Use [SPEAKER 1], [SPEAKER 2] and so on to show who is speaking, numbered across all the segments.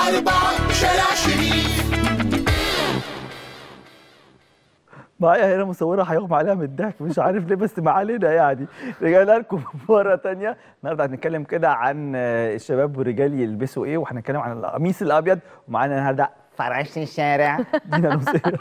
[SPEAKER 1] أربعة شارع شريف
[SPEAKER 2] معايا هنا مصوره هيغمى عليها من الضحك مش عارف ليه بس ما علينا يعني رجعنا لكم مره تانية النهارده هنتكلم كده عن آه، الشباب والرجال يلبسوا ايه وهنتكلم عن القميص الابيض ومعانا النهارده فراشة الشارع دينا نصير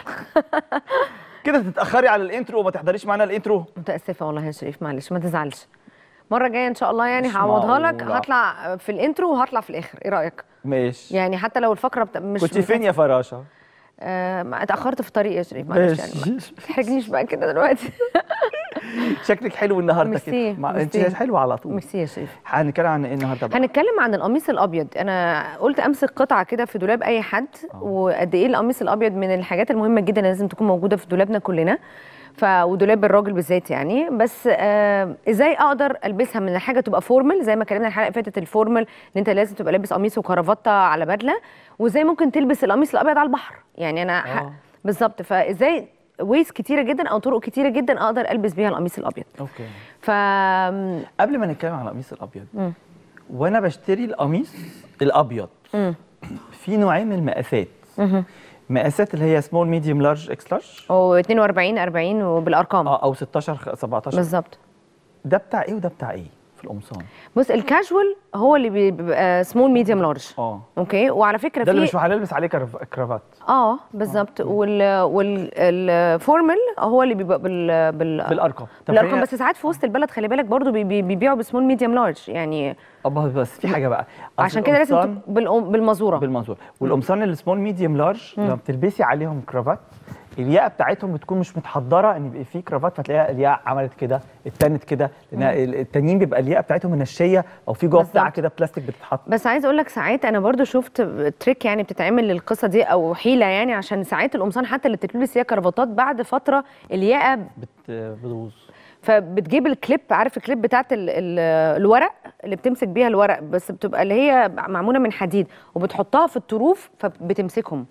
[SPEAKER 2] كده تتاخري على الانترو وما تحضريش معانا الانترو
[SPEAKER 3] متاسفه والله يا شريف معلش ما تزعلش المره الجايه ان شاء الله يعني
[SPEAKER 2] مش
[SPEAKER 3] هعوضها لك
[SPEAKER 2] معقولة.
[SPEAKER 3] هطلع في الانترو وهطلع في الاخر ايه رايك
[SPEAKER 2] ماشي
[SPEAKER 3] يعني حتى لو الفقره بتا... مش
[SPEAKER 2] كنت فين يا فراشه
[SPEAKER 3] آه ما اتاخرت في الطريق يا شريف معلش يعني ما
[SPEAKER 2] ماشي
[SPEAKER 3] تحرجنيش بقى كده دلوقتي
[SPEAKER 2] شكلك حلو النهارده
[SPEAKER 3] ميرسي،
[SPEAKER 2] كده مع- انت
[SPEAKER 3] ميرسي.
[SPEAKER 2] حلوه على طول
[SPEAKER 3] ميرسي يا شريف
[SPEAKER 2] هنتكلم عن ايه النهارده بقى
[SPEAKER 3] هنتكلم عن القميص الابيض انا قلت امسك قطعه كده في دولاب اي حد وقد ايه القميص الابيض من الحاجات المهمه جدا اللي لازم تكون موجوده في دولابنا كلنا ف ودولاب الراجل بالذات يعني بس آه ازاي اقدر البسها من حاجه تبقى فورمال زي ما اتكلمنا الحلقه اللي فاتت الفورمال ان انت لازم تبقى لابس قميص وكرافته على بدله وازاي ممكن تلبس القميص الابيض على البحر يعني انا ح-
[SPEAKER 2] آه.
[SPEAKER 3] بالظبط فازاي ويز كتيره جدا او طرق كتيره جدا اقدر البس بيها القميص الابيض
[SPEAKER 2] اوكي
[SPEAKER 3] ف
[SPEAKER 2] قبل ما نتكلم عن القميص الابيض وانا بشتري القميص الابيض في نوعين من المقاسات مقاسات اللي هي سمول ميديوم لارج اكس لارج
[SPEAKER 3] و 42 40 وبالارقام
[SPEAKER 2] اه او 16 خ- 17
[SPEAKER 3] بالظبط
[SPEAKER 2] ده بتاع ايه وده بتاع ايه في القمصان
[SPEAKER 3] بص الكاجوال هو اللي بي- بيبقى سمول ميديوم لارج
[SPEAKER 2] اه
[SPEAKER 3] اوكي وعلى فكره
[SPEAKER 2] ده اللي
[SPEAKER 3] في
[SPEAKER 2] مش هنلبس عليه كرف- كرافات
[SPEAKER 3] اه بالظبط وال والفورمال هو اللي بيبقى بال بال
[SPEAKER 2] بالارقام طب
[SPEAKER 3] بالارقام
[SPEAKER 2] خلينا-
[SPEAKER 3] بس ساعات في وسط البلد خلي بالك برضو بي- بي- بيبيعوا بسمول ميديوم لارج يعني
[SPEAKER 2] اه بس في حاجه بقى أصل
[SPEAKER 3] عشان كده لازم
[SPEAKER 2] القمصان
[SPEAKER 3] تك- بالأم- بالمزوره
[SPEAKER 2] بالمنظور والقمصان السمول ميديوم لارج لما بتلبسي عليهم كرافات الياقه بتاعتهم بتكون مش متحضره ان يبقى في كرافات فتلاقيها الياقه عملت كده اتنت كده لان التانيين بيبقى الياقه بتاعتهم منشيه او في جوه بتاع
[SPEAKER 3] بالظبط.
[SPEAKER 2] كده بلاستيك بتتحط
[SPEAKER 3] بس عايز اقول لك ساعات انا برضو شفت تريك يعني بتتعمل للقصه دي او حيله يعني عشان ساعات القمصان حتى اللي بتلبس فيها كرافتات بعد فتره الياقه
[SPEAKER 2] بت- بتبوظ
[SPEAKER 3] فبتجيب الكليب عارف الكليب بتاعت ال ال الورق اللي بتمسك بيها الورق بس بتبقى اللي هي معموله من حديد وبتحطها في الطروف فبتمسكهم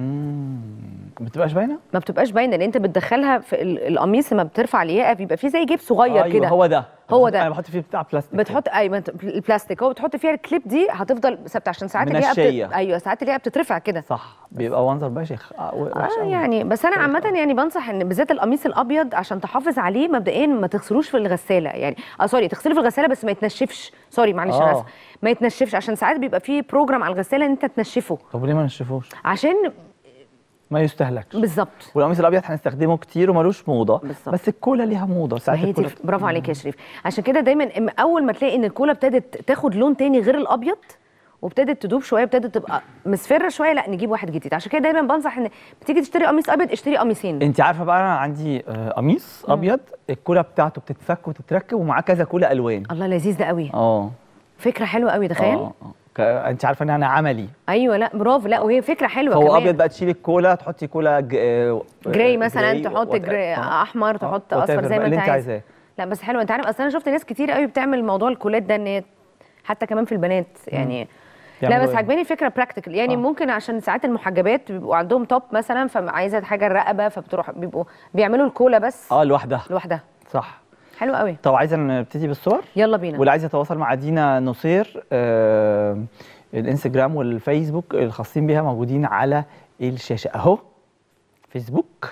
[SPEAKER 2] ما بتبقاش باينه
[SPEAKER 3] ما بتبقاش باينه لان انت بتدخلها في ال- القميص لما بترفع الياقه بيبقى فيه زي جيب صغير
[SPEAKER 2] أيوة
[SPEAKER 3] كده
[SPEAKER 2] هو ده
[SPEAKER 3] هو
[SPEAKER 2] بحط-
[SPEAKER 3] ده.
[SPEAKER 2] انا بحط فيه بتاع بلاستيك
[SPEAKER 3] بتحط ايوه انت- البلاستيك هو بتحط فيها الكليب دي هتفضل ثابته عشان ساعات الياقه
[SPEAKER 2] منشية.
[SPEAKER 3] بت... ايوه ساعات الياقه بتترفع كده
[SPEAKER 2] صح بيبقى منظر بشخ آه، وحش
[SPEAKER 3] اه
[SPEAKER 2] أوي.
[SPEAKER 3] يعني بس انا عامه يعني بنصح ان بالذات القميص الابيض عشان تحافظ عليه مبدئيا ما تغسلوش في الغساله يعني اه سوري تغسله في الغساله بس ما يتنشفش سوري معلش انا
[SPEAKER 2] آه.
[SPEAKER 3] اسف ما يتنشفش عشان ساعات بيبقى فيه بروجرام على الغساله ان انت تنشفه
[SPEAKER 2] طب ليه ما نشوفوش
[SPEAKER 3] عشان
[SPEAKER 2] ما يستهلكش
[SPEAKER 3] بالظبط
[SPEAKER 2] والقميص الابيض هنستخدمه كتير وملوش موضه
[SPEAKER 3] بالظبط.
[SPEAKER 2] بس الكولا ليها موضه
[SPEAKER 3] ما
[SPEAKER 2] ساعات
[SPEAKER 3] هي دي
[SPEAKER 2] الكولا
[SPEAKER 3] الف- برافو عليك يا شريف عشان كده دايما إم- اول ما تلاقي ان الكولا ابتدت تاخد لون تاني غير الابيض وابتدت تدوب شويه ابتدت تبقى مصفره شويه لا نجيب واحد جديد عشان كده دايما بنصح ان بتيجي تشتري قميص ابيض اشتري قميصين
[SPEAKER 2] انت عارفه بقى انا عندي آه، قميص ابيض الكولا بتاعته بتتفك وتتركب ومعاه كذا كولا الوان
[SPEAKER 3] الله لذيذ ده قوي
[SPEAKER 2] اه
[SPEAKER 3] فكره حلوه قوي تخيل
[SPEAKER 2] اه آه. ك- انت عارفه ان انا عملي
[SPEAKER 3] ايوه لا برافو لا وهي فكره حلوه
[SPEAKER 2] فهو
[SPEAKER 3] كمان
[SPEAKER 2] ابيض بقى تشيلي الكولا تحطي كولا ج... آه،
[SPEAKER 3] جراي مثلا
[SPEAKER 2] جراي
[SPEAKER 3] تحط
[SPEAKER 2] وات-
[SPEAKER 3] جراي
[SPEAKER 2] آه.
[SPEAKER 3] احمر
[SPEAKER 2] آه،
[SPEAKER 3] تحط
[SPEAKER 2] whatever
[SPEAKER 3] اصفر
[SPEAKER 2] بقى
[SPEAKER 3] زي ما
[SPEAKER 2] اللي
[SPEAKER 3] انت
[SPEAKER 2] انت
[SPEAKER 3] عايز
[SPEAKER 2] عايزاه
[SPEAKER 3] لا بس حلو انت عارف اصل انا شفت ناس كتير قوي بتعمل موضوع الكولات ده ان هي حتى كمان في البنات يعني لا
[SPEAKER 2] يعملوا
[SPEAKER 3] بس
[SPEAKER 2] ايه؟
[SPEAKER 3] عجباني فكره براكتيكال يعني
[SPEAKER 2] آه.
[SPEAKER 3] ممكن عشان ساعات المحجبات بيبقوا عندهم توب مثلا فعايزه حاجه الرقبه فبتروح بيبقوا بيعملوا الكولا بس
[SPEAKER 2] اه لوحدها
[SPEAKER 3] لوحدها
[SPEAKER 2] صح
[SPEAKER 3] حلو قوي
[SPEAKER 2] طب عايزه نبتدي بالصور
[SPEAKER 3] يلا بينا
[SPEAKER 2] واللي عايز يتواصل مع دينا نصير آه الانستجرام والفيسبوك الخاصين بيها موجودين على الشاشه اهو فيسبوك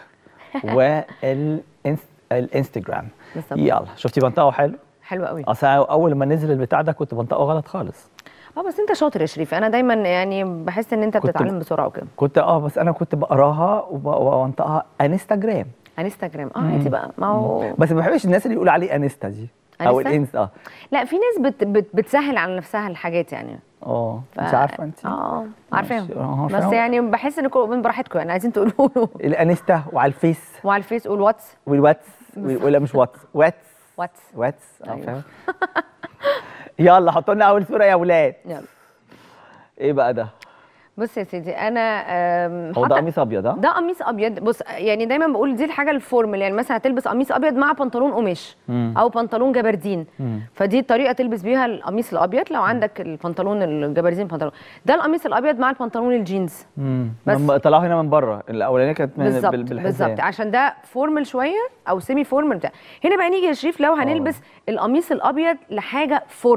[SPEAKER 2] والانستجرام
[SPEAKER 3] بالظبط.
[SPEAKER 2] يلا شفتي بنطقه حلو
[SPEAKER 3] حلو قوي
[SPEAKER 2] اصل أنا اول ما نزل البتاع ده كنت بنطقه غلط خالص
[SPEAKER 3] اه بس انت شاطر يا شريف انا دايما يعني بحس ان انت
[SPEAKER 2] كنت-
[SPEAKER 3] بتتعلم بسرعه وكده
[SPEAKER 2] كنت اه بس انا كنت بقراها وب- وبنطقها انستجرام
[SPEAKER 3] انستجرام اه عادي بقى ما هو
[SPEAKER 2] بس ما بحبش الناس اللي يقولوا عليه انستا دي او
[SPEAKER 3] أنستا؟
[SPEAKER 2] الانس اه
[SPEAKER 3] لا في ناس بت بت بتسهل على نفسها الحاجات يعني
[SPEAKER 2] اه
[SPEAKER 3] ف-
[SPEAKER 2] مش عارفه انت
[SPEAKER 3] اه عارفاهم
[SPEAKER 2] ماشي، آه،
[SPEAKER 3] بس
[SPEAKER 2] عارفاهم.
[SPEAKER 3] يعني بحس ان كل- من براحتكم يعني عايزين تقولوا له
[SPEAKER 2] الانستا وعلى الفيس
[SPEAKER 3] وعلى الفيس والواتس
[SPEAKER 2] والواتس ولا مش واتس واتس
[SPEAKER 3] واتس
[SPEAKER 2] واتس اه
[SPEAKER 3] أيوة.
[SPEAKER 2] فاهم يلا حطوا لنا اول صوره يا اولاد
[SPEAKER 3] يلا
[SPEAKER 2] ايه بقى ده
[SPEAKER 3] بص يا سيدي انا آم،
[SPEAKER 2] هو ده
[SPEAKER 3] حاطة-
[SPEAKER 2] قميص ابيض ها
[SPEAKER 3] ده قميص ابيض بص يعني دايما بقول دي الحاجه الفورمال يعني مثلا هتلبس قميص ابيض مع بنطلون قماش
[SPEAKER 2] مم.
[SPEAKER 3] او بنطلون جبردين
[SPEAKER 2] مم.
[SPEAKER 3] فدي الطريقه تلبس بيها القميص الابيض لو عندك البنطلون الجبردين بنطلون ده القميص الابيض مع البنطلون الجينز
[SPEAKER 2] امم
[SPEAKER 3] بس.
[SPEAKER 2] بس طلعوا هنا من بره الاولانيه كانت من
[SPEAKER 3] بالظبط
[SPEAKER 2] بال- بالحزام
[SPEAKER 3] بالظبط عشان ده فورمال شويه او سيمي فورمال بتاع هنا بقى نيجي يا شريف لو هنلبس القميص الابيض لحاجه فورمال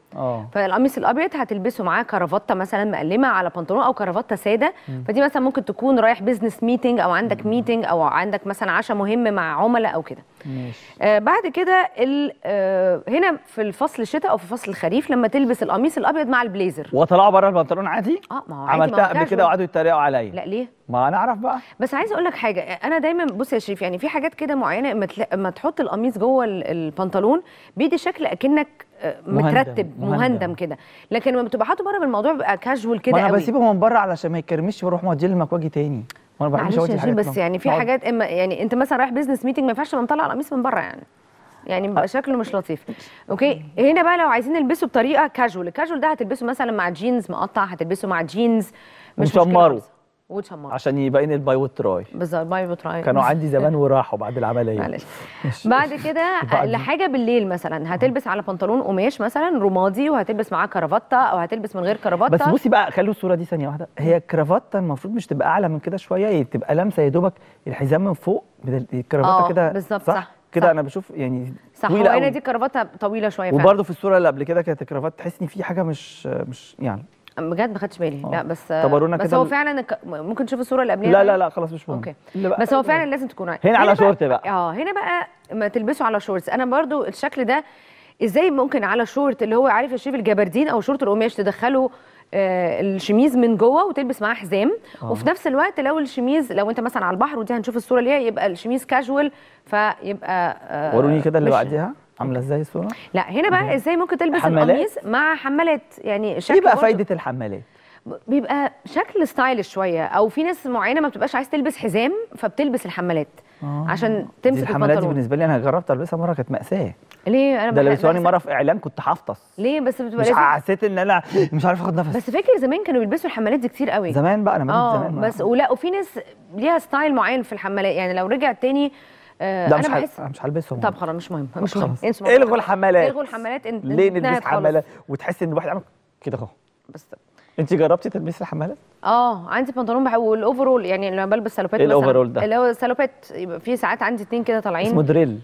[SPEAKER 2] اه
[SPEAKER 3] فالقميص الابيض هتلبسه معاه كرافته مثلا مقلمه على بنطلون او كرافته ساده فدي مثلا ممكن تكون رايح بيزنس ميتنج او عندك ميتنج او عندك مثلا عشاء مهم مع عملاء او كده
[SPEAKER 2] ماشي
[SPEAKER 3] آه بعد كده ال- آه هنا في الفصل الشتاء او في فصل الخريف لما تلبس القميص الابيض مع البليزر
[SPEAKER 2] وطلعوا بره البنطلون عادي
[SPEAKER 3] اه ما هو عادي، ما
[SPEAKER 2] عملتها
[SPEAKER 3] هو
[SPEAKER 2] قبل كده
[SPEAKER 3] casual.
[SPEAKER 2] وقعدوا يتريقوا عليا
[SPEAKER 3] لا ليه
[SPEAKER 2] ما انا اعرف بقى
[SPEAKER 3] بس عايزه اقول لك حاجه انا دايما بص يا شريف يعني في حاجات كده معينه اما تلا- اما تحط القميص جوه ال- البنطلون بيدي شكل اكنك آه،
[SPEAKER 2] مهندم،
[SPEAKER 3] مترتب
[SPEAKER 2] مهندم.
[SPEAKER 3] مهندم كده لكن لما بتبقى حاطه بره بالموضوع بيبقى كاجوال كده
[SPEAKER 2] ما انا
[SPEAKER 3] قوي
[SPEAKER 2] بسيبه من بره علشان ما يتكرمش واروح موديه المكواجي تاني وانا ما بحبش
[SPEAKER 3] معلش يا
[SPEAKER 2] اودي
[SPEAKER 3] شريف
[SPEAKER 2] الحاجات
[SPEAKER 3] بس
[SPEAKER 2] من-
[SPEAKER 3] يعني في
[SPEAKER 2] بقعد-
[SPEAKER 3] حاجات اما يعني انت مثلا رايح بيزنس ميتنج ما ينفعش تبقى مطلع القميص من بره يعني يعني بيبقى شكله مش لطيف اوكي هنا بقى لو عايزين نلبسه بطريقه كاجوال الكاجوال ده هتلبسه مثلا مع جينز مقطع هتلبسه مع جينز مش مشكلة
[SPEAKER 2] وتشمره.
[SPEAKER 3] خالص. وتشمره
[SPEAKER 2] عشان يبين الباي والتراي
[SPEAKER 3] بالظبط باي بتراي
[SPEAKER 2] كانوا عندي زمان وراحوا بعد العمليه
[SPEAKER 3] معلش بعد كده
[SPEAKER 2] بعد-
[SPEAKER 3] لحاجه بالليل مثلا هتلبس على بنطلون قماش مثلا رمادي وهتلبس معاه كرافته او هتلبس من غير كرافته
[SPEAKER 2] بس بصي بقى خلوا الصوره دي ثانيه واحده هي الكرافته المفروض مش تبقى اعلى من كده شويه هي تبقى لامسه يا دوبك الحزام من فوق بدل-
[SPEAKER 3] آه،
[SPEAKER 2] الكرافته كده
[SPEAKER 3] بالظبط،
[SPEAKER 2] صح,
[SPEAKER 3] صح،
[SPEAKER 2] كده
[SPEAKER 3] صح.
[SPEAKER 2] انا بشوف يعني
[SPEAKER 3] صح
[SPEAKER 2] طويله
[SPEAKER 3] وهنا
[SPEAKER 2] قوي
[SPEAKER 3] دي كرافته طويله شويه فعلا
[SPEAKER 2] وبرده في الصوره اللي قبل كده كانت الكرافات تحس ان في حاجه مش مش يعني
[SPEAKER 3] بجد ما خدتش بالي
[SPEAKER 2] آه.
[SPEAKER 3] لا بس
[SPEAKER 2] طب ورونا
[SPEAKER 3] بس
[SPEAKER 2] كده
[SPEAKER 3] هو
[SPEAKER 2] ال-
[SPEAKER 3] فعلا الك- ممكن تشوف الصوره اللي قبلها
[SPEAKER 2] لا
[SPEAKER 3] طيب؟
[SPEAKER 2] لا لا خلاص مش مهم
[SPEAKER 3] اوكي
[SPEAKER 2] اللي بقى-
[SPEAKER 3] بس هو فعلا لازم تكون عارف
[SPEAKER 2] هنا على شورت بقى.
[SPEAKER 3] اه هنا بقى ما تلبسه على شورتس انا برضو الشكل ده ازاي ممكن على شورت اللي هو عارف يا شريف الجبردين او شورت القماش تدخله آه الشميز من جوه وتلبس معاه حزام
[SPEAKER 2] آه.
[SPEAKER 3] وفي نفس الوقت لو الشميز لو انت مثلا على البحر ودي هنشوف الصوره اللي هي يبقى الشميز كاجوال فيبقى آه
[SPEAKER 2] وروني كده اللي
[SPEAKER 3] مش-
[SPEAKER 2] بعديها عامله ازاي الصوره
[SPEAKER 3] لا هنا بقى ازاي ممكن تلبس
[SPEAKER 2] حمالات؟
[SPEAKER 3] القميص مع حمالات يعني شكل
[SPEAKER 2] ايه بقى
[SPEAKER 3] برضو-
[SPEAKER 2] فايده الحمالات
[SPEAKER 3] بيبقى شكل ستايلش شويه او في ناس معينه ما بتبقاش عايز تلبس حزام فبتلبس الحمالات
[SPEAKER 2] آه.
[SPEAKER 3] عشان
[SPEAKER 2] دي
[SPEAKER 3] تمسك
[SPEAKER 2] الحمالات دي
[SPEAKER 3] البنطلون
[SPEAKER 2] بالنسبه لي انا جربت البسها مره كانت ماساه
[SPEAKER 3] ليه انا
[SPEAKER 2] ده
[SPEAKER 3] بحب-
[SPEAKER 2] لبسواني
[SPEAKER 3] بحس-
[SPEAKER 2] مره في اعلان كنت هفطس
[SPEAKER 3] ليه بس بتبقى
[SPEAKER 2] مش
[SPEAKER 3] لازم
[SPEAKER 2] حسيت ان انا مش عارف اخد نفس
[SPEAKER 3] بس فاكر زمان كانوا بيلبسوا الحمالات دي كتير قوي
[SPEAKER 2] زمان بقى انا مالي
[SPEAKER 3] اه
[SPEAKER 2] زمان
[SPEAKER 3] بس ولا وفي ناس ليها ستايل معين في الحمالات يعني لو رجع تاني آه
[SPEAKER 2] لا
[SPEAKER 3] انا
[SPEAKER 2] مش
[SPEAKER 3] بحس
[SPEAKER 2] هل... مش هلبسهم
[SPEAKER 3] طب خلاص مش مهم مش مهم
[SPEAKER 2] خلاص
[SPEAKER 3] انسوا الموضوع
[SPEAKER 2] الغوا
[SPEAKER 3] ده.
[SPEAKER 2] الحمالات
[SPEAKER 3] الغوا الحمالات انت
[SPEAKER 2] ليه
[SPEAKER 3] انتهت
[SPEAKER 2] نلبس
[SPEAKER 3] خالص.
[SPEAKER 2] حمالات وتحس ان الواحد عامل كده اهو
[SPEAKER 3] بس
[SPEAKER 2] انت جربتي تلبسي الحمالات
[SPEAKER 3] اه عندي بنطلون بحب والاوفرول يعني لما بلبس سالوبات
[SPEAKER 2] ايه
[SPEAKER 3] مثلا
[SPEAKER 2] الأوفرول ده؟
[SPEAKER 3] اللي هو السالوبات يبقى في ساعات عندي اتنين كده طالعين
[SPEAKER 2] اسمه دريل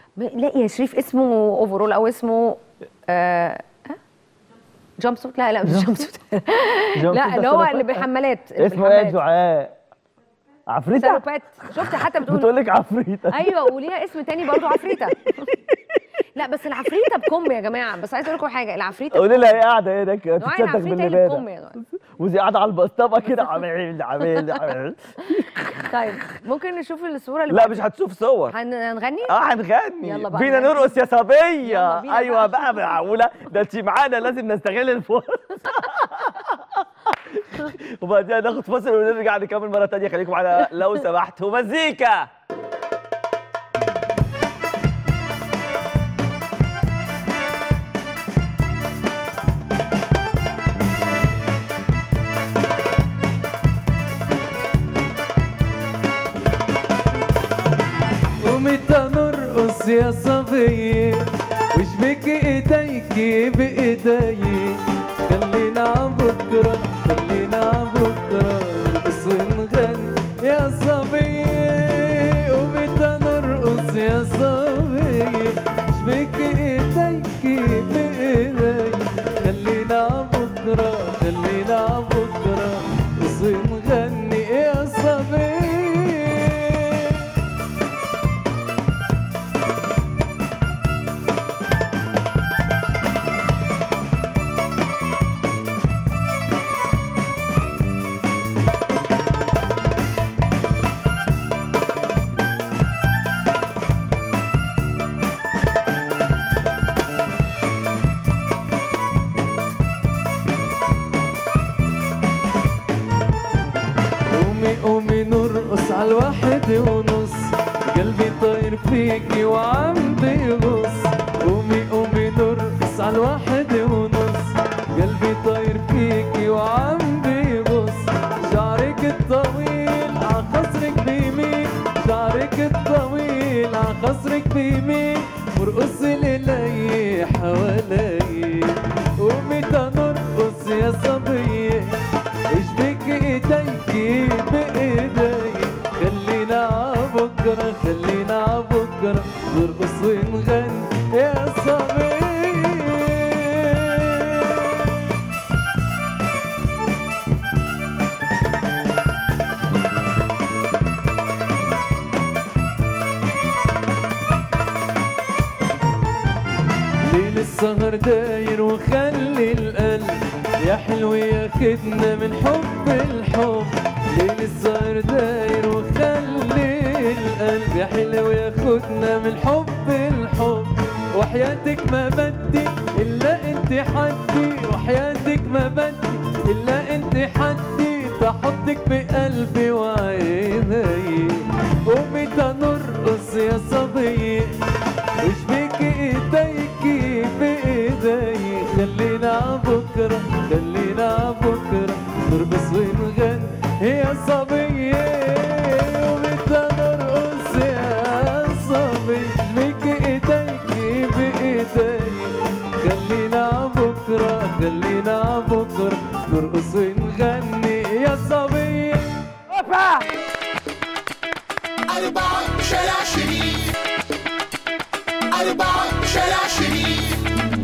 [SPEAKER 3] لا يا شريف اسمه اوفرول او اسمه آه جامب سوت لا لا مش جامب سوت لا اللي هو اللي بالحمالات اللي
[SPEAKER 2] اسمه ايه
[SPEAKER 3] بالحمالات.
[SPEAKER 2] دعاء عفريته
[SPEAKER 3] سالوبات شفت حتى بتقول
[SPEAKER 2] بتقول لك عفريته
[SPEAKER 3] ايوه وليها اسم تاني برضو عفريته لا بس العفريته بكم يا جماعه بس عايز اقول لكم حاجه العفريته
[SPEAKER 2] قولي لها هي قاعده هنا كده
[SPEAKER 3] نوع
[SPEAKER 2] بتتصدق
[SPEAKER 3] العفريته اللي بكم
[SPEAKER 2] باللبانه
[SPEAKER 3] يا جماعه
[SPEAKER 2] وزي قاعده على البسطبه كده عمال عمال عمال
[SPEAKER 3] طيب ممكن نشوف الصوره اللي
[SPEAKER 2] لا
[SPEAKER 3] بعد-
[SPEAKER 2] مش هتشوف صور
[SPEAKER 3] هن- هنغني
[SPEAKER 2] اه هنغني
[SPEAKER 3] يلا بقى
[SPEAKER 2] بينا
[SPEAKER 3] نغني.
[SPEAKER 2] نرقص يا
[SPEAKER 3] يلا
[SPEAKER 2] صبيه
[SPEAKER 3] بينا
[SPEAKER 2] ايوه
[SPEAKER 3] بقى.
[SPEAKER 2] بقى معقوله ده انت معانا لازم نستغل الفرصه وبعدين ناخد فاصل ونرجع نكمل مره تانية خليكم معانا لو سمحتوا مزيكا
[SPEAKER 4] ومتى نرقص يا صبية وشبك ايديكي بايدي خلينا عبكرة خلينا عبكرة نرقص ونغني يا صبية ومتى نرقص يا صبية شبك ايديكي بايدي خلينا عبكرة خلينا عبكرة نرقص ونغني يا صبية قومي قومي نرقص على الواحد ونص قلبي طاير فيكي وعم بيغص قومي قومي نرقص على الواحد ونص قلبي طاير فيكي وعم بيغص شعرك الطويل عخصرك بيمين شعرك الطويل عخصرك بيمين ورقص ليلي حوالي قومي تنرقص يا صبيه اشبك ايديكي بايدي خلينا عبكرة خلينا عبكرة نرقص ونغني يا صبي السهر داير وخلي القلب يا حلو ياخدنا من حب الحب ليل السهر داير وخلي القلب يا حلو ياخدنا من حب الحب وحياتك ما بدي الا انت حدي وحياتك ما بدي الا انت حدي تحطك بقلبي وعيني قومي تنرقص يا صبي مش بيك ايديكي بايدي خلينا عبكرة خلينا عبكرة نرقص ونغني يا صبي وبدنا نرقص يا صبي مش بيك ايديكي بايدي خلينا عبكرة خلينا عبكرة نرقص ونغني يا صبي
[SPEAKER 2] هوبا
[SPEAKER 1] أربعة شارع شريف أربعة شارع شريف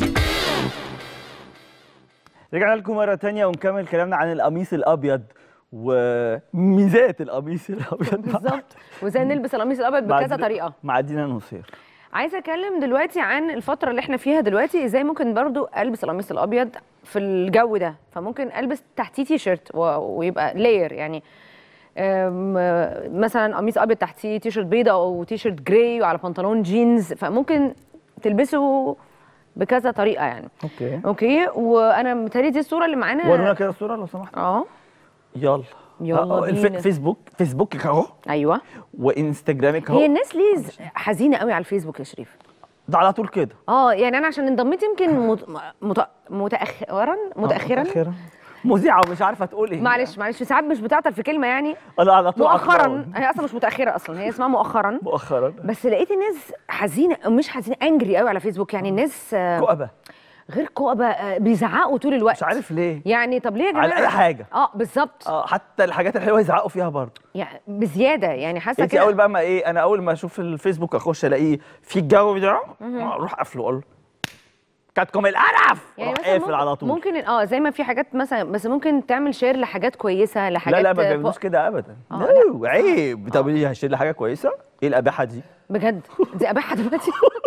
[SPEAKER 2] رجعنا لكم مرة تانية ونكمل كلامنا عن القميص الأبيض وميزات القميص الأبيض
[SPEAKER 3] بالظبط وازاي نلبس القميص الابيض
[SPEAKER 2] مع
[SPEAKER 3] بكذا
[SPEAKER 2] دي-
[SPEAKER 3] طريقه
[SPEAKER 2] مع دينا نصير
[SPEAKER 3] عايزه اتكلم دلوقتي عن الفتره اللي احنا فيها دلوقتي ازاي ممكن برضو البس القميص الابيض في الجو ده فممكن البس تحتيه تي شيرت و- ويبقى لاير يعني أم، مثلا قميص ابيض تحتيه تي شيرت بيضاء او تي شيرت جراي وعلى بنطلون جينز فممكن تلبسه بكذا طريقه يعني
[SPEAKER 2] اوكي
[SPEAKER 3] اوكي وانا متهيألي دي الصوره اللي معانا
[SPEAKER 2] ورونا كده الصورة لو سمحت
[SPEAKER 3] اه
[SPEAKER 2] يلا
[SPEAKER 3] يلا
[SPEAKER 2] آه، الف-
[SPEAKER 3] بينا.
[SPEAKER 2] فيسبوك فيسبوكك اهو
[SPEAKER 3] ايوه
[SPEAKER 2] وانستجرامك
[SPEAKER 3] هي
[SPEAKER 2] اهو
[SPEAKER 3] الناس ليه ز- حزينه قوي على الفيسبوك يا شريف
[SPEAKER 2] ده على طول كده
[SPEAKER 3] اه يعني انا عشان انضميت يمكن مت... مت... متاخرا متاخرا
[SPEAKER 2] متأخرا مذيعة ومش عارفة تقول ايه
[SPEAKER 3] معلش معلش ساعات مش بتعطل في كلمه يعني
[SPEAKER 2] انا على طول
[SPEAKER 3] مؤخرا
[SPEAKER 2] عطلان.
[SPEAKER 3] هي اصلا مش متاخره اصلا هي اسمها مؤخرا
[SPEAKER 2] مؤخرا
[SPEAKER 3] بس لقيت الناس حزينه مش حزينه انجري قوي على فيسبوك يعني الناس آه،
[SPEAKER 2] كؤبة
[SPEAKER 3] غير كؤبه آه، بيزعقوا طول الوقت
[SPEAKER 2] مش عارف ليه
[SPEAKER 3] يعني طب ليه يا جماعه
[SPEAKER 2] على اي حاجة
[SPEAKER 3] اه بالظبط
[SPEAKER 2] اه حتى الحاجات الحلوة يزعقوا فيها برضه
[SPEAKER 3] يعني بزياده يعني حاسه
[SPEAKER 2] انت
[SPEAKER 3] كده
[SPEAKER 2] اول بقى ما ايه انا اول ما اشوف الفيسبوك اخش الاقيه في الجو ده اروح قافله اقول له كاتكم القرف
[SPEAKER 3] يعني
[SPEAKER 2] اروح
[SPEAKER 3] مثلا
[SPEAKER 2] قافل
[SPEAKER 3] ممكن,
[SPEAKER 2] على طول
[SPEAKER 3] ممكن اه زي ما في حاجات مثلا بس ممكن تعمل شير لحاجات كويسه
[SPEAKER 2] لا
[SPEAKER 3] لحاجات
[SPEAKER 2] لا ما
[SPEAKER 3] آه،
[SPEAKER 2] بيعملوش كده ابدا
[SPEAKER 3] آه،
[SPEAKER 2] لا عيب طب ليه هشيل لي حاجه كويسه ايه الاباحه دي
[SPEAKER 3] بجد دي اباحه دلوقتي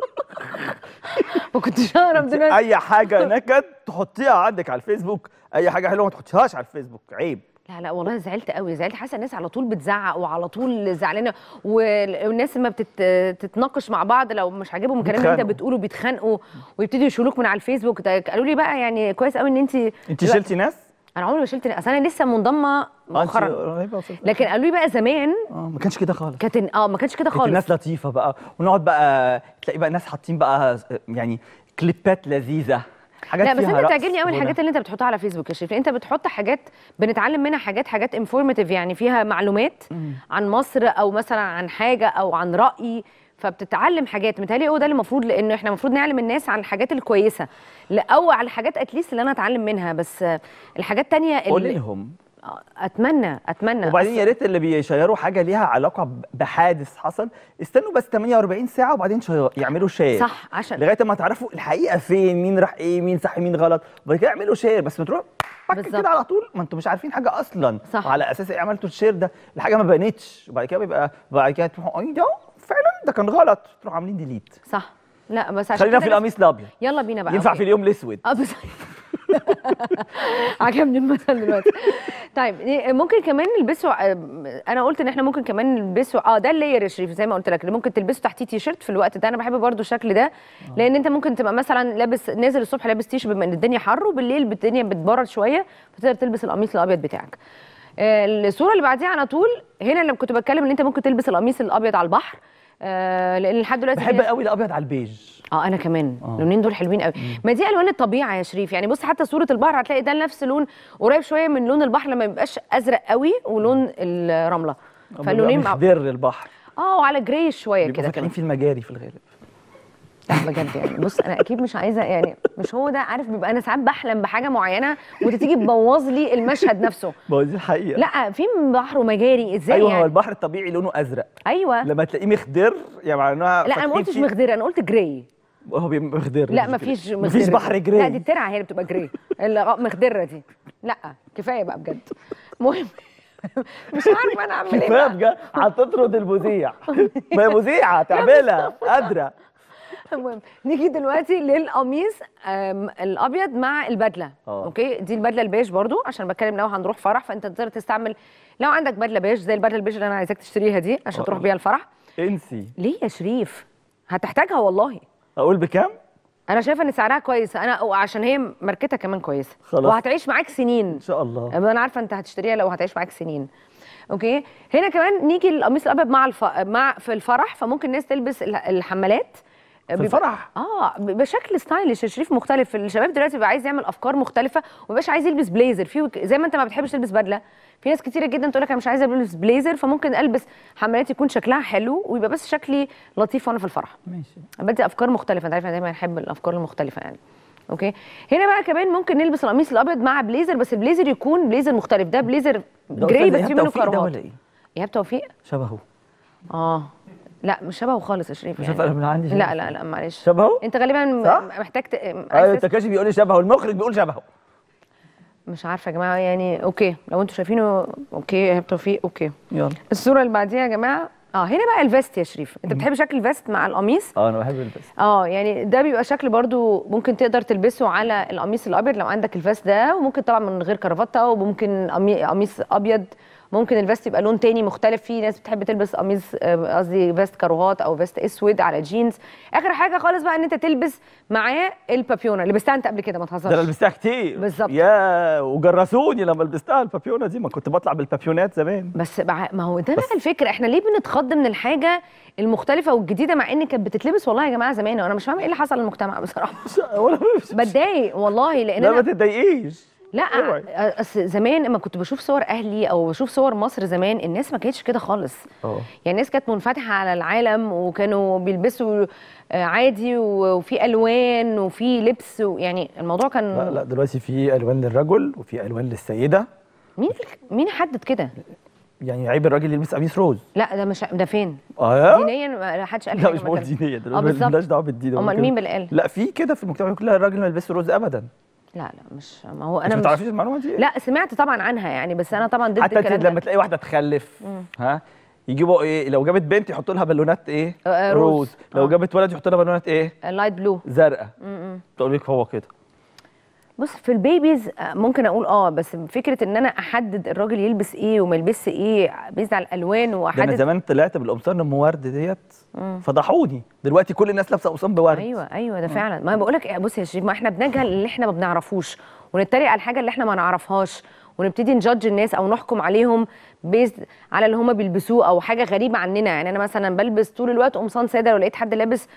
[SPEAKER 3] ما كنتش اعرف دلوقتي
[SPEAKER 2] اي حاجه نكد تحطيها عندك على الفيسبوك اي حاجه حلوه ما تحطيهاش على الفيسبوك عيب
[SPEAKER 3] لا لا والله زعلت قوي زعلت حاسه الناس على طول بتزعق وعلى طول زعلانه والناس لما بتتناقش مع بعض لو مش عاجبهم الكلام اللي انت
[SPEAKER 2] بيتخانقوا.
[SPEAKER 3] بتقوله بيتخانقوا ويبتدوا يشيلوك من على الفيسبوك ده قالوا لي بقى يعني كويس قوي ان انت
[SPEAKER 2] انت شلتي ناس
[SPEAKER 3] انا عمري ما شلت اصل انا لسه منضمه
[SPEAKER 2] آه، أنت
[SPEAKER 3] مؤخرا
[SPEAKER 2] قريبة وصلت.
[SPEAKER 3] لكن قالوا لي بقى زمان
[SPEAKER 2] اه ما كانش كده خالص
[SPEAKER 3] كانت اه ما كانش كده
[SPEAKER 2] كانت
[SPEAKER 3] خالص
[SPEAKER 2] الناس لطيفه بقى ونقعد بقى تلاقي بقى ناس حاطين بقى يعني كليبات لذيذه حاجات
[SPEAKER 3] لا بس
[SPEAKER 2] فيها
[SPEAKER 3] انت
[SPEAKER 2] رقص
[SPEAKER 3] بتعجبني قوي
[SPEAKER 2] وغنى.
[SPEAKER 3] الحاجات اللي انت بتحطها على فيسبوك يا شريف انت بتحط حاجات بنتعلم منها حاجات حاجات انفورماتيف يعني فيها معلومات عن مصر او مثلا عن حاجه او عن راي فبتتعلم حاجات متهيألي هو ده اللي المفروض لانه احنا المفروض نعلم الناس عن الحاجات الكويسه لا او على الحاجات اتليست اللي انا اتعلم منها بس آه، الحاجات التانية
[SPEAKER 2] قولي
[SPEAKER 3] اللي
[SPEAKER 2] لهم
[SPEAKER 3] آه، اتمنى اتمنى
[SPEAKER 2] وبعدين
[SPEAKER 3] أصل-
[SPEAKER 2] يا ريت اللي بيشيروا حاجه ليها علاقه ب- بحادث حصل استنوا بس 48 ساعه وبعدين شي- يعملوا شير
[SPEAKER 3] صح عشان
[SPEAKER 2] لغايه ما تعرفوا الحقيقه فين مين راح ايه مين صح مين غلط وبعد كده اعملوا شير بس ما تروح بك
[SPEAKER 3] بالظبط.
[SPEAKER 2] كده على طول ما انتوا مش عارفين حاجه اصلا
[SPEAKER 3] صح.
[SPEAKER 2] وعلى اساس ايه عملتوا الشير ده الحاجه ما بانتش وبعد كده بيبقى بعد كده تروحوا ايه ده فعلا ده كان غلط تروحوا عاملين ديليت
[SPEAKER 3] صح لا بس عشان
[SPEAKER 2] خلينا
[SPEAKER 3] كده
[SPEAKER 2] في
[SPEAKER 3] لازم-
[SPEAKER 2] القميص الابيض
[SPEAKER 3] يلا بينا بقى
[SPEAKER 2] ينفع
[SPEAKER 3] أوكي.
[SPEAKER 2] في اليوم الاسود
[SPEAKER 3] اه بس عجبني المثل دلوقتي طيب إيه، ممكن كمان نلبسه آه، انا قلت ان احنا ممكن كمان نلبسه اه ده اللاير يا شريف زي ما قلت لك اللي ممكن تلبسه تحتيه تي شيرت في الوقت ده انا بحب برضو الشكل ده لان انت ممكن تبقى مثلا لابس نازل الصبح لابس تي شيرت بما ان الدنيا حر وبالليل الدنيا بتبرد شويه فتقدر تلبس القميص الابيض بتاعك آه، الصوره اللي بعديها على طول هنا لما كنت بتكلم ان انت ممكن تلبس القميص الابيض على البحر آه لان لحد دلوقتي في
[SPEAKER 2] بحب
[SPEAKER 3] ناس-
[SPEAKER 2] قوي الابيض على البيج
[SPEAKER 3] اه انا كمان اللونين دول حلوين قوي ما دي الوان الطبيعه يا شريف يعني بص حتى صوره البحر هتلاقي ده نفس لون قريب شويه من لون البحر لما يبقاش ازرق قوي ولون الرمله فاللونين مع
[SPEAKER 2] مخضر البحر
[SPEAKER 3] اه وعلى جريش شويه
[SPEAKER 2] بيبقوا
[SPEAKER 3] كده
[SPEAKER 2] فاتحين
[SPEAKER 3] كمان
[SPEAKER 2] في المجاري في الغالب
[SPEAKER 3] لا بجد يعني بص انا اكيد مش عايزه يعني مش هو ده عارف بيبقى انا ساعات بحلم بحاجه معينه وتيجي تبوظ لي المشهد نفسه
[SPEAKER 2] ما هو دي الحقيقه
[SPEAKER 3] لا في بحر ومجاري ازاي
[SPEAKER 2] ايوه هو
[SPEAKER 3] يعني
[SPEAKER 2] البحر الطبيعي لونه ازرق
[SPEAKER 3] ايوه
[SPEAKER 2] لما تلاقيه مخضر يعني معناها
[SPEAKER 3] لا انا ما
[SPEAKER 2] فاتحين
[SPEAKER 3] قلتش
[SPEAKER 2] فيه-
[SPEAKER 3] مخضر انا قلت جراي
[SPEAKER 2] هو بيبقى مخضر
[SPEAKER 3] لا
[SPEAKER 2] مش
[SPEAKER 3] مفيش
[SPEAKER 2] جراي.
[SPEAKER 3] مخضرة
[SPEAKER 2] مفيش
[SPEAKER 3] دي.
[SPEAKER 2] بحر جراي
[SPEAKER 3] لا دي الترعه هي اللي بتبقى جراي المخضره دي لا كفايه بقى بجد المهم مش عارفه انا اعمل ايه
[SPEAKER 2] كفايه
[SPEAKER 3] بقى.
[SPEAKER 2] بجد هتطرد المذيع ما هي مذيعه تعملها قادره
[SPEAKER 3] المهم نيجي دلوقتي للقميص آم، الابيض مع البدله
[SPEAKER 2] آه.
[SPEAKER 3] اوكي دي البدله البيج برضو عشان بتكلم لو هنروح فرح فانت تقدر تستعمل لو عندك بدله بيج زي البدله البيج اللي انا عايزاك تشتريها دي عشان
[SPEAKER 2] آه.
[SPEAKER 3] تروح بيها الفرح
[SPEAKER 2] انسي
[SPEAKER 3] ليه يا شريف هتحتاجها والله
[SPEAKER 2] اقول بكام
[SPEAKER 3] انا شايفه ان سعرها كويس انا وعشان هي ماركتها كمان كويسه
[SPEAKER 2] خلاص.
[SPEAKER 3] وهتعيش معاك سنين
[SPEAKER 2] ان شاء الله
[SPEAKER 3] انا عارفه انت هتشتريها لو هتعيش معاك سنين اوكي هنا كمان نيجي القميص الابيض مع الف... مع في الفرح فممكن الناس تلبس الح- الحمالات
[SPEAKER 2] في
[SPEAKER 3] بيبقى-
[SPEAKER 2] الفرح
[SPEAKER 3] اه ب- بشكل ستايلش يا شريف مختلف الشباب دلوقتي بيبقى عايز يعمل افكار مختلفه ومبقاش عايز يلبس بليزر في وك- زي ما انت ما بتحبش تلبس بدله في ناس كتيره جدا تقول لك انا مش عايزه البس بليزر فممكن البس حمالات يكون شكلها حلو ويبقى بس شكلي لطيف وانا في الفرح
[SPEAKER 2] ماشي
[SPEAKER 3] بدي افكار مختلفه انت عارف انا دايما احب الافكار المختلفه يعني اوكي هنا بقى كمان ممكن نلبس القميص الابيض مع بليزر بس البليزر يكون بليزر مختلف ده بليزر
[SPEAKER 2] ده
[SPEAKER 3] جراي
[SPEAKER 2] أستاذ
[SPEAKER 3] بس
[SPEAKER 2] إيهاب
[SPEAKER 3] في منه
[SPEAKER 2] توفيق ده
[SPEAKER 3] كروات
[SPEAKER 2] ولا ايه
[SPEAKER 3] ايهاب توفيق
[SPEAKER 2] شبهه
[SPEAKER 3] اه لا مش شبهه خالص يا شريف
[SPEAKER 2] مش عارف انا من عندي
[SPEAKER 3] لا لا لا معلش
[SPEAKER 2] شبهه
[SPEAKER 3] انت غالبا
[SPEAKER 2] صح؟
[SPEAKER 3] محتاج ت...
[SPEAKER 2] ايوه
[SPEAKER 3] عايز
[SPEAKER 2] التكاشي بيقول لي شبهه المخرج بيقول شبهه
[SPEAKER 3] مش عارفه يا جماعه يعني اوكي لو انتوا شايفينه اوكي ايهاب توفيق اوكي
[SPEAKER 2] يلا
[SPEAKER 3] الصوره اللي بعديها يا جماعه اه هنا بقى الفيست يا شريف انت بتحب شكل الفيست مع القميص
[SPEAKER 2] اه انا بحب البس
[SPEAKER 3] اه يعني ده بيبقى شكل برضو ممكن تقدر تلبسه على القميص الابيض لو عندك الفيست ده وممكن طبعا من غير كرافته وممكن قمي- قميص ابيض ممكن الفيست يبقى لون تاني مختلف في ناس بتحب تلبس قميص آه، قصدي فيست كاروهات او فيست اسود على جينز اخر حاجه خالص بقى ان انت تلبس معاه البابيونه لبستها انت قبل كده ما
[SPEAKER 2] ده انا
[SPEAKER 3] تهزرش
[SPEAKER 2] لبستها كتير
[SPEAKER 3] بالظبط.
[SPEAKER 2] يا وجرسوني لما لبستها البابيونه دي ما كنت بطلع بالبابيونات زمان
[SPEAKER 3] بس بع- ما هو ده بقى الفكره احنا ليه بنتخض من الحاجه المختلفه والجديده مع ان كانت بتتلبس والله يا جماعه زمان وانا مش فاهمه ايه اللي حصل للمجتمع بصراحه
[SPEAKER 2] مش- ولا مش
[SPEAKER 3] بتضايق والله لان
[SPEAKER 2] لا ما
[SPEAKER 3] انا
[SPEAKER 2] تتضايقيش
[SPEAKER 3] لا
[SPEAKER 2] اوعي.
[SPEAKER 3] أصل زمان لما كنت بشوف صور اهلي او بشوف صور مصر زمان الناس ما كانتش كده خالص
[SPEAKER 2] اه
[SPEAKER 3] يعني الناس كانت منفتحه على العالم وكانوا بيلبسوا آه، عادي و- وفي الوان وفي لبس يعني الموضوع كان
[SPEAKER 2] لا لا دلوقتي في الوان للرجل وفي الوان للسيده
[SPEAKER 3] مين مين حدد كده
[SPEAKER 2] يعني عيب الراجل يلبس قميص روز
[SPEAKER 3] لا ده مش ده فين
[SPEAKER 2] اه
[SPEAKER 3] دينيا ما حدش قال
[SPEAKER 2] لا
[SPEAKER 3] حاجة
[SPEAKER 2] مش بقول
[SPEAKER 3] مكان.
[SPEAKER 2] دينيه
[SPEAKER 3] اه
[SPEAKER 2] دلوقتي
[SPEAKER 3] بالظبط
[SPEAKER 2] مالناش دعوه بالدين
[SPEAKER 3] امال مين اللي قال
[SPEAKER 2] لا في كده في المجتمع كلها الراجل ما يلبسش روز ابدا
[SPEAKER 3] لا لا مش ما هو
[SPEAKER 2] انت
[SPEAKER 3] انا
[SPEAKER 2] ما
[SPEAKER 3] مش
[SPEAKER 2] تعرفيش المعلومه دي
[SPEAKER 3] لا سمعت طبعا عنها يعني بس انا طبعا ضد
[SPEAKER 2] حتى انت
[SPEAKER 3] الكلام
[SPEAKER 2] لما
[SPEAKER 3] ده
[SPEAKER 2] تلاقي واحده تخلف ها يجيبوا ايه لو جابت بنت يحطوا لها بالونات ايه
[SPEAKER 3] آه، آه، روز.
[SPEAKER 2] روز لو
[SPEAKER 3] آه.
[SPEAKER 2] جابت ولد يحطوا لها بالونات ايه
[SPEAKER 3] اللايت بلو
[SPEAKER 2] زرقاء تقول لك هو كده
[SPEAKER 3] بص في البيبيز آه، ممكن اقول اه بس فكره ان انا احدد الراجل يلبس ايه وما يلبسش ايه بيز على الالوان
[SPEAKER 2] ده انا
[SPEAKER 3] واحدد
[SPEAKER 2] زمان طلعت بالقمصان ام ورد ديت فضحوني دلوقتي كل الناس لابسه قمصان بورد
[SPEAKER 3] ايوه ايوه ده فعلا ما بقول لك بص يا شريف ما احنا بنجهل اللي احنا ما بنعرفوش ونتريق على الحاجه اللي احنا ما نعرفهاش ونبتدي نجادج الناس او نحكم عليهم بيز على اللي هم بيلبسوه او حاجه غريبه عننا يعني انا مثلا بلبس طول الوقت قمصان ساده لو لقيت حد لابس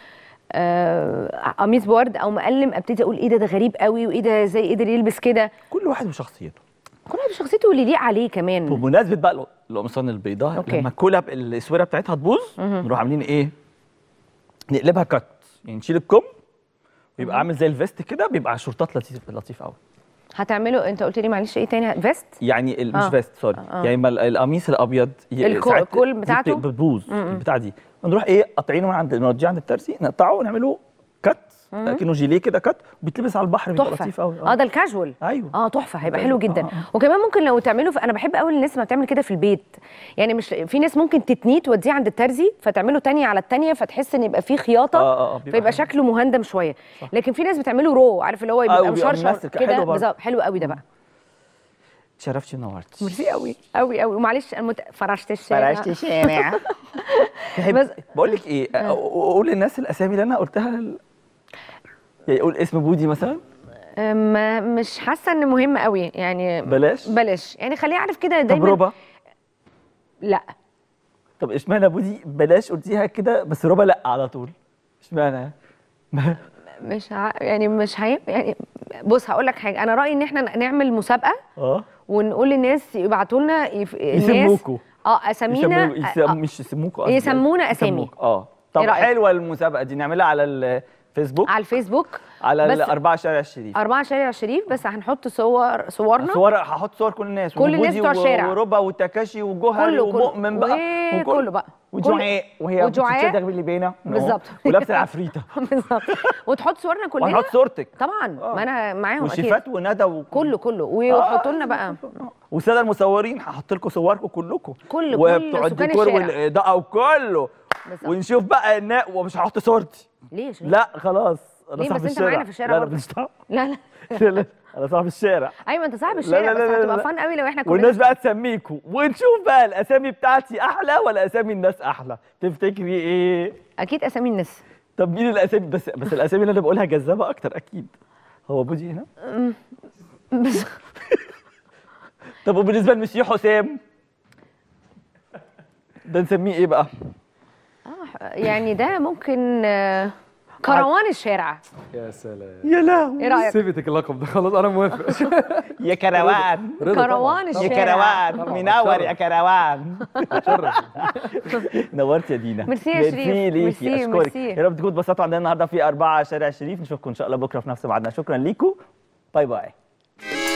[SPEAKER 3] آه، قميص بورد او مقلم ابتدي اقول ايه ده ده غريب قوي وايه ده ازاي قدر يلبس كده
[SPEAKER 2] كل واحد وشخصيته
[SPEAKER 3] كل واحد بشخصيته واللي يليق عليه كمان
[SPEAKER 2] بمناسبه بقى الق- القمصان البيضاء
[SPEAKER 3] أوكي.
[SPEAKER 2] لما الكولب الاسوره بتاعتها تبوظ نروح عاملين ايه نقلبها كات يعني نشيل الكم ويبقى عامل زي الفيست كده بيبقى شورتات لطيف لطيف قوي
[SPEAKER 3] هتعمله انت قلت لي معلش ايه تاني فيست
[SPEAKER 2] يعني ال- مش
[SPEAKER 3] آه.
[SPEAKER 2] فيست سوري
[SPEAKER 3] آه.
[SPEAKER 2] يعني ما ال- القميص الابيض ي-
[SPEAKER 3] الكو-
[SPEAKER 2] ساعات
[SPEAKER 3] الكول
[SPEAKER 2] دي
[SPEAKER 3] بتاعته؟
[SPEAKER 2] بت- بتبوظ البتاع دي نروح ايه قاطعينه من عند نوديه عند الترزي نقطعه ونعمله كات كأنه جيليه كده كات وبيتلبس على البحر بيبقى
[SPEAKER 3] تحفه
[SPEAKER 2] لطيف قوي
[SPEAKER 3] اه ده الكاجوال
[SPEAKER 2] ايوه
[SPEAKER 3] اه تحفه هيبقى
[SPEAKER 2] ده-
[SPEAKER 3] حلو
[SPEAKER 2] آه،
[SPEAKER 3] جدا
[SPEAKER 2] آه.
[SPEAKER 3] وكمان ممكن لو تعمله في... انا بحب قوي الناس ما بتعمل كده في البيت يعني مش في ناس ممكن تتنيه توديه عند الترزي فتعمله تانية على التانية فتحس ان يبقى فيه خياطه
[SPEAKER 2] آه، آه، آه، بيبقى
[SPEAKER 3] فيبقى
[SPEAKER 2] حلو.
[SPEAKER 3] شكله مهندم شويه لكن في ناس بتعمله رو عارف اللي هو يبقى
[SPEAKER 2] وبيبقى
[SPEAKER 3] مشرشر
[SPEAKER 2] ممثل كده،
[SPEAKER 3] كده
[SPEAKER 2] حلو برضه.
[SPEAKER 3] بالظبط حلو قوي ده بقى
[SPEAKER 2] شرفتي ونورتي
[SPEAKER 3] ميرسي قوي قوي قوي ومعلش انا مت... فرشت الشارع
[SPEAKER 2] فرشت الشارع
[SPEAKER 3] بس-
[SPEAKER 2] بس بقول لك ايه أ- قول للناس الاسامي اللي انا قلتها لل... يعني قول اسم بودي مثلا
[SPEAKER 3] ما مش حاسه ان مهم قوي يعني
[SPEAKER 2] بلاش
[SPEAKER 3] بلاش يعني خليه عارف كده دايما
[SPEAKER 2] طب ربا
[SPEAKER 3] لا
[SPEAKER 2] طب اشمعنى بودي بلاش قلتيها كده بس ربا لا على طول اشمعنى
[SPEAKER 3] مش ع... يعني مش هي... يعني بص هقول لك حاجه انا رايي ان احنا نعمل مسابقه
[SPEAKER 2] اه
[SPEAKER 3] ونقول للناس يبعتوا لنا يف... الناس
[SPEAKER 2] يسموكوا.
[SPEAKER 3] اه اسامينا
[SPEAKER 2] يسمو... يسم... مش يسموكوا قصدي.
[SPEAKER 3] يسمونا أسامي.
[SPEAKER 2] يسموك. اه طب
[SPEAKER 3] إيه رأيك؟
[SPEAKER 2] حلوه المسابقه دي نعملها على الفيسبوك
[SPEAKER 3] على الفيسبوك
[SPEAKER 2] على
[SPEAKER 3] بس-
[SPEAKER 2] الأربعة شارع الشريف
[SPEAKER 3] أربعة شارع الشريف بس هنحط صور صورنا
[SPEAKER 2] صور هحط صور كل الناس
[SPEAKER 3] كل الناس
[SPEAKER 2] وبودي
[SPEAKER 3] بتوع الشارع.
[SPEAKER 2] وربا وتكاشي وجوهر
[SPEAKER 3] كله- كله.
[SPEAKER 2] ومؤمن بقى
[SPEAKER 3] وكله بقى.
[SPEAKER 2] وجعاء وهي
[SPEAKER 3] وجعاء.
[SPEAKER 2] بتتشدغ باللي بينا
[SPEAKER 3] بالظبط.
[SPEAKER 2] ولابسه العفريته
[SPEAKER 3] بالظبط وتحط صورنا كلنا
[SPEAKER 2] وهنحط صورتك
[SPEAKER 3] طبعا
[SPEAKER 2] آه.
[SPEAKER 3] ما انا معاهم اكيد
[SPEAKER 2] وشيفات وندى و...
[SPEAKER 3] كله كله ويحطوا لنا بقى
[SPEAKER 2] والساده المصورين هحط لكم صوركم كلكم
[SPEAKER 3] كل- كل
[SPEAKER 2] وبتوع
[SPEAKER 3] سكان
[SPEAKER 2] الديكور
[SPEAKER 3] الشارع.
[SPEAKER 2] والاضاءه وكله
[SPEAKER 3] بالظبط.
[SPEAKER 2] ونشوف بقى الناء ومش هحط صورتي
[SPEAKER 3] ليه يا شريف؟
[SPEAKER 2] لا خلاص انا
[SPEAKER 3] ليه؟
[SPEAKER 2] صاحب
[SPEAKER 3] بس أنت
[SPEAKER 2] الشارع
[SPEAKER 3] معانا في الشارع
[SPEAKER 2] لا لا
[SPEAKER 3] برضه.
[SPEAKER 2] مش دعوة.
[SPEAKER 3] لا لا
[SPEAKER 2] لا لا انا صاحب الشارع
[SPEAKER 3] ايوه انت صاحب
[SPEAKER 2] لا،
[SPEAKER 3] الشارع
[SPEAKER 2] لا،
[SPEAKER 3] بس
[SPEAKER 2] لا، لا،
[SPEAKER 3] هتبقى
[SPEAKER 2] لا.
[SPEAKER 3] فن قوي لو احنا كلنا
[SPEAKER 2] والناس بقى تسميكوا ونشوف بقى الاسامي بتاعتي احلى ولا اسامي الناس احلى تفتكري ايه
[SPEAKER 3] اكيد اسامي الناس
[SPEAKER 2] طب مين الاسامي بس بس الاسامي اللي انا بقولها جذابه اكتر اكيد هو بودي هنا
[SPEAKER 3] بس
[SPEAKER 2] طب وبالنسبه لمسيو حسام ده نسميه ايه بقى
[SPEAKER 3] يعني ده ممكن آه، كروان الشارع
[SPEAKER 4] يا سلام
[SPEAKER 2] يا لهوي
[SPEAKER 3] ايه رايك
[SPEAKER 4] سيبتك اللقب ده خلاص انا موافق
[SPEAKER 2] يا كروان
[SPEAKER 4] رضا
[SPEAKER 3] كروان
[SPEAKER 4] طبعاً.
[SPEAKER 2] يا
[SPEAKER 3] الشارع
[SPEAKER 2] كروان منور يا كروان
[SPEAKER 4] اتشرف
[SPEAKER 2] نورت يا دينا
[SPEAKER 3] ميرسي يا شريف.
[SPEAKER 2] ليكي
[SPEAKER 3] ميرسي،
[SPEAKER 2] اشكرك
[SPEAKER 3] ميرسي.
[SPEAKER 2] يا رب تكونوا اتبسطتوا عندنا النهارده في أربعة شارع شريف نشوفكم ان شاء الله بكره في نفس ميعادنا شكرا ليكم باي باي